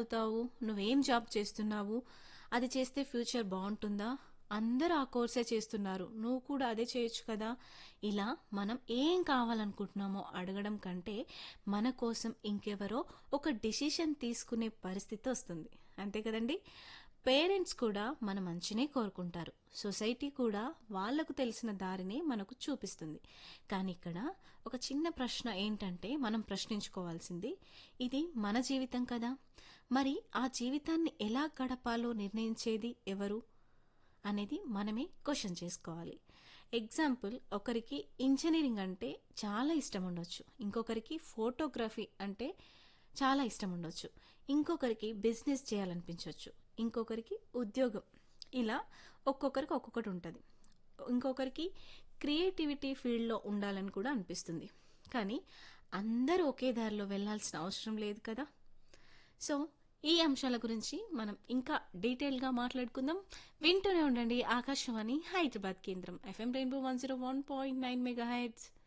చదువుతావు నువ్వేం జాబ్ చేస్తున్నావు అది చేస్తే ఫ్యూచర్ బాగుంటుందా అందరూ ఆ కోర్సే చేస్తున్నారు నువ్వు కూడా అదే చేయొచ్చు కదా ఇలా మనం ఏం కావాలనుకుంటున్నామో అడగడం కంటే మన కోసం ఇంకెవరో ఒక డిసిషన్ తీసుకునే పరిస్థితి వస్తుంది అంతే కదండి పేరెంట్స్ కూడా మన మంచినే కోరుకుంటారు సొసైటీ కూడా వాళ్లకు తెలిసిన దారిని మనకు చూపిస్తుంది కానీ ఇక్కడ ఒక చిన్న ప్రశ్న ఏంటంటే మనం ప్రశ్నించుకోవాల్సింది ఇది మన జీవితం కదా మరి ఆ జీవితాన్ని ఎలా గడపాలో నిర్ణయించేది ఎవరు అనేది మనమే క్వశ్చన్ చేసుకోవాలి ఎగ్జాంపుల్ ఒకరికి ఇంజనీరింగ్ అంటే చాలా ఇష్టం ఉండొచ్చు ఇంకొకరికి ఫోటోగ్రఫీ అంటే చాలా ఇష్టం ఉండొచ్చు ఇంకొకరికి బిజినెస్ చేయాలనిపించవచ్చు ఇంకొకరికి ఉద్యోగం ఇలా ఒక్కొక్కరికి ఒక్కొక్కటి ఉంటుంది ఇంకొకరికి క్రియేటివిటీ ఫీల్డ్లో ఉండాలని కూడా అనిపిస్తుంది కానీ అందరూ ఒకే దారిలో వెళ్ళాల్సిన అవసరం లేదు కదా సో ఈ అంశాల గురించి మనం ఇంకా డీటెయిల్గా మాట్లాడుకుందాం వింటూనే ఉండండి ఆకాశవాణి హైదరాబాద్ కేంద్రం FM rainbow one zero one point nine mega heads